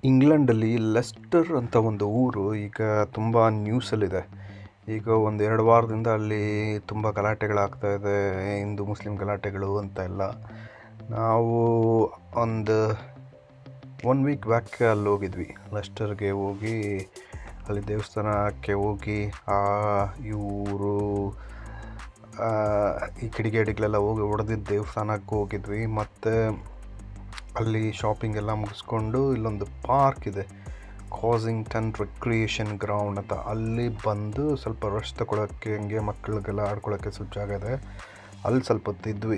ಇಂಗ್ಲೆಂಡಲ್ಲಿ lesser ಅಂತ ಒಂದು ಊರು ಈಗ ತುಂಬ ನ್ಯೂಸಲ್ಲಿದೆ ಈಗ ಒಂದು ಎರಡು ವಾರದಿಂದ ಅಲ್ಲಿ ತುಂಬ ಗಲಾಟೆಗಳಾಗ್ತಾ ಇದೆ ಹಿಂದೂ ಮುಸ್ಲಿಂ ಗಲಾಟೆಗಳು ಅಂತ ಎಲ್ಲ ನಾವು ಒಂದು ಒನ್ ವೀಕ್ ಬ್ಯಾಕ್ ಅಲ್ಲಿ ಹೋಗಿದ್ವಿ ಲೆಸ್ಟರ್ಗೆ ಹೋಗಿ ಅಲ್ಲಿ ದೇವಸ್ಥಾನಕ್ಕೆ ಹೋಗಿ ಆ ಇವರು ಈ ಕಿಡಿಗೇಡಿಗಳೆಲ್ಲ ಹೋಗಿ ಹೊಡೆದಿದ್ದ ದೇವಸ್ಥಾನಕ್ಕೆ ಹೋಗಿದ್ವಿ ಮತ್ತು ಅಲ್ಲಿ ಶಾಪಿಂಗ್ ಎಲ್ಲ ಮುಗಿಸ್ಕೊಂಡು ಇಲ್ಲೊಂದು ಪಾರ್ಕ್ ಇದೆ ಕಾಸಿಂಗ್ಟನ್ ರಿಕ್ರಿಯೇಷನ್ ಗ್ರೌಂಡ್ ಅಂತ ಅಲ್ಲಿ ಬಂದು ಸ್ವಲ್ಪ ರಶ್ ತಗೊಳಕ್ಕೆ ಹಂಗೆ ಮಕ್ಕಳಿಗೆಲ್ಲ ಆಡ್ಕೊಳ್ಳೋಕ್ಕೆ ಸ್ವಲ್ಪ ಜಾಗ ಇದೆ ಅಲ್ಲಿ ಸ್ವಲ್ಪ ಹೊತ್ತು ಇದ್ವಿ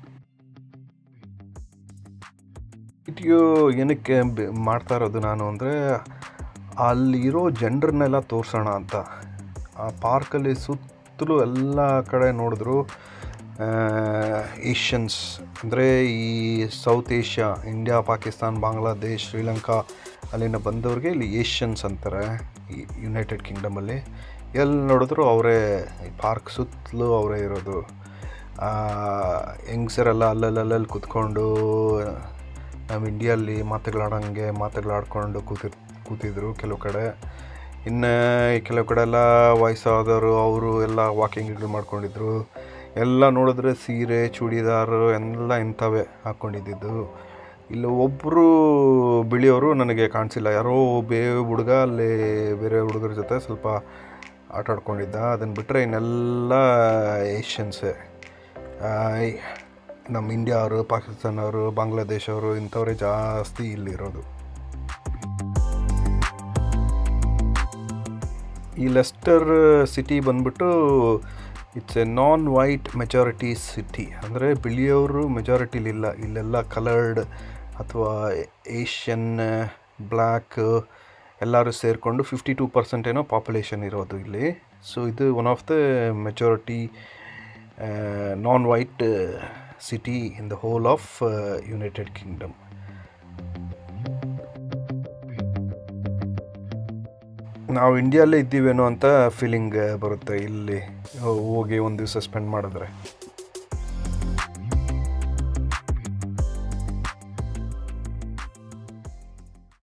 ಇಟ್ಯೋ ಏನಕ್ಕೆ ಬೆ- ಮಾಡ್ತಾ ಇರೋದು ನಾನು ಅಂದರೆ ಅಲ್ಲಿರೋ ಜನರನ್ನೆಲ್ಲ ತೋರಿಸೋಣ ಅಂತ ಆ ಪಾರ್ಕಲ್ಲಿ ಸುತ್ತಲೂ ಎಲ್ಲ ಕಡೆ ನೋಡಿದ್ರು ಏಷ್ಯನ್ಸ್ ಅಂದರೆ ಈ South Asia India Pakistan Bangladesh Sri Lanka ಅಲ್ಲಿಂದ ಬಂದವ್ರಿಗೆ ಇಲ್ಲಿ ಏಷ್ಯನ್ಸ್ ಅಂತಾರೆ ಈ ಯುನೈಟೆಡ್ ಕಿಂಗ್ಡಮಲ್ಲಿ ಎಲ್ಲಿ ನೋಡಿದ್ರು ಅವರೇ ಈ ಪಾರ್ಕ್ ಸುತ್ತಲೂ ಅವರೇ ಇರೋದು ಹೆಂಗಸರೆಲ್ಲ ಅಲ್ಲಲ್ಲಲ್ಲಿ ಕೂತ್ಕೊಂಡು ನಮ್ಮ ಇಂಡಿಯಲ್ಲಿ ಮಾತುಗಳಾಡಂಗೆ ಮಾತುಗಳಾಡ್ಕೊಂಡು ಕೂತಿರ್ ಕೂತಿದ್ರು ಕೆಲವು ಕಡೆ ಇನ್ನು ಕೆಲವು ಕಡೆ ಎಲ್ಲ ವಯಸ್ಸಾದವರು ಅವರು ಎಲ್ಲ ವಾಕಿಂಗ್ಗಳು ಮಾಡ್ಕೊಂಡಿದ್ರು ಎಲ್ಲ ನೋಡಿದ್ರೆ ಸೀರೆ ಚೂಡಿದಾರು ಎಲ್ಲ ಇಂಥವೇ ಹಾಕ್ಕೊಂಡಿದ್ದಿದ್ದು ಇಲ್ಲಿ ಒಬ್ಬರು ಬಿಳಿಯವರು ನನಗೆ ಕಾಣಿಸಿಲ್ಲ ಯಾರೋ ಬೇ ಹುಡುಗ ಅಲ್ಲಿ ಬೇರೆ ಹುಡುಗರ ಜೊತೆ ಸ್ವಲ್ಪ ಆಟ ಆಡ್ಕೊಂಡಿದ್ದ ಅದನ್ನು ಬಿಟ್ಟರೆ ಇನ್ನೆಲ್ಲ ಏಷ್ಯನ್ಸೇ ನಮ್ಮ ಇಂಡಿಯಾ ಅವರು ಪಾಕಿಸ್ತಾನ ಅವರು ಬಾಂಗ್ಲಾದೇಶ್ ಅವರು ಇಂಥವರೇ ಜಾಸ್ತಿ ಇಲ್ಲಿರೋದು ಈ ಲೆಸ್ಟರ್ ಸಿಟಿ ಬಂದ್ಬಿಟ್ಟು it's a non white majority city ಅಂದರೆ ಬಿಳಿಯವರು ಮೆಜಾರಿಟಿಲಿಲ್ಲ ಇಲ್ಲೆಲ್ಲ ಕಲರ್ಡ್ ಅಥವಾ ಏಷ್ಯನ್ ಬ್ಲ್ಯಾಕ್ ಎಲ್ಲರೂ ಸೇರಿಕೊಂಡು ಫಿಫ್ಟಿ ಟೂ ಪರ್ಸೆಂಟ್ ಏನೋ ಪಾಪ್ಯುಲೇಷನ್ ಇರೋದು ಇಲ್ಲಿ ಸೊ ಇದು one of the majority non white city in the whole of United Kingdom ನಾವು ಇಂಡಿಯಲ್ಲೇ ಇದ್ದೀವೇನೋ ಅಂತ ಫೀಲಿಂಗ್ ಬರುತ್ತೆ ಇಲ್ಲಿ ಹೋಗಿ ಒಂದು ದಿವಸ ಸ್ಪೆಂಡ್ ಮಾಡಿದ್ರೆ